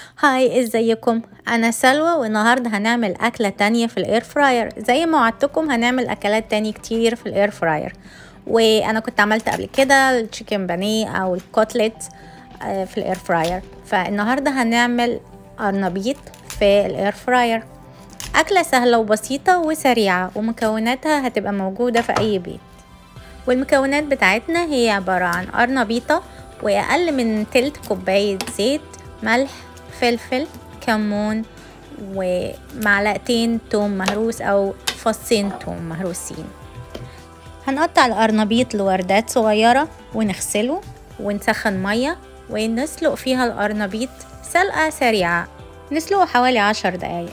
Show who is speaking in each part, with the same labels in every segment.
Speaker 1: هاي ازيكم انا سلوى والنهارده هنعمل اكله تانية في الاير فراير زي ما وعدتكم هنعمل اكلات تانية كتير في الاير فراير وانا كنت عملت قبل كده التشيكن بانيه او الكوتلت آه، في الاير فراير فالنهارده هنعمل قرنبيط في الاير فراير اكله سهله وبسيطه وسريعه ومكوناتها هتبقى موجوده في اي بيت والمكونات بتاعتنا هي عباره عن قرنبيطه واقل من تلت كوبايه زيت ملح فلفل كمون ومعلقتين توم مهروس او فصين توم مهروسين هنقطع القرنبيط لوردات صغيرة ونغسله ونسخن مية ونسلق فيها القرنبيط سلقة سريعة نسلقه حوالي عشر دقايق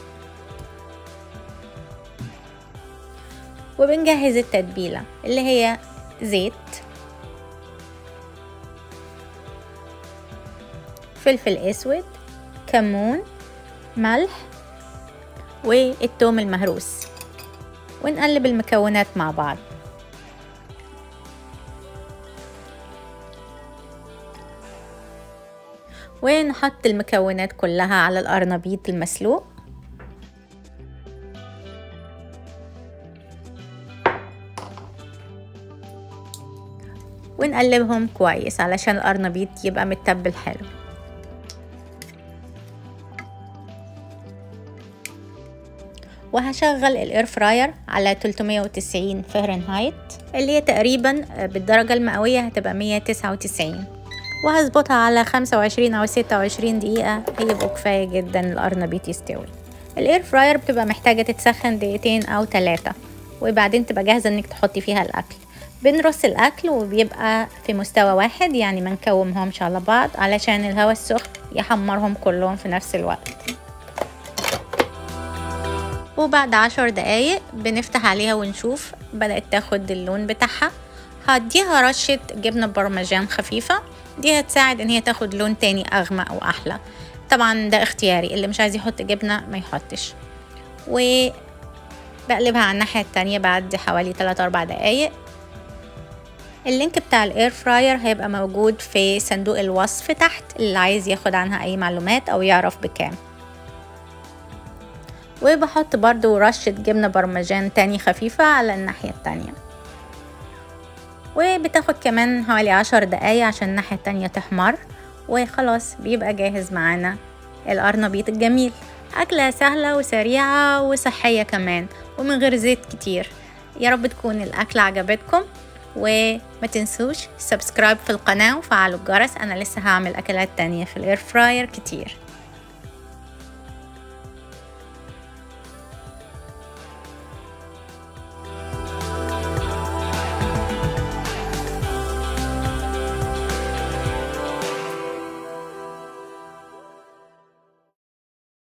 Speaker 1: وبنجهز التتبيلة اللي هي زيت فلفل اسود كمون ملح والثوم المهروس ونقلب المكونات مع بعض ونحط المكونات كلها على القرنبيط المسلوق ونقلبهم كويس علشان القرنبيط يبقى متبل حلو وهشغل الاير فراير على 390 فهرنهايت اللي هي تقريبا بالدرجة المئوية هتبقى 199 وهظبطها على 25 او 26 دقيقة هيبقوا كفاية جدا القرنبيط يستوي الاير فراير بتبقى محتاجة تتسخن دقيقتين او ثلاثة وبعدين تبقى جاهزة انك تحطي فيها الاكل بنرص الاكل وبيبقى في مستوى واحد يعني ما نكومهمش على بعض علشان الهواء السخن يحمرهم كلهم في نفس الوقت وبعد عشر دقايق بنفتح عليها ونشوف بدأت تاخد اللون بتاعها هديها رشة جبنة برمجان خفيفة دي هتساعد ان هي تاخد لون تاني اغمق او احلى طبعا ده اختياري اللي مش عايز يحط جبنة ما يحطش وبقلبها على الناحية التانية بعد حوالي 3 4 دقايق اللينك بتاع الاير فراير هيبقى موجود في صندوق الوصف تحت اللي عايز ياخد عنها اي معلومات او يعرف بكام وبحط برضو رشة جبنة برمجان تاني خفيفة على الناحية التانية وبتاخد كمان حوالي عشر دقايق عشان الناحية التانية تحمر وخلاص بيبقى جاهز معانا القرنبيط الجميل أكلة سهلة وسريعة وصحية كمان ومن غير زيت كتير يا رب تكون الأكلة عجبتكم وما تنسوش سبسكرايب في القناة وفعلوا الجرس أنا لسه هعمل أكلات تانية في الإير فراير كتير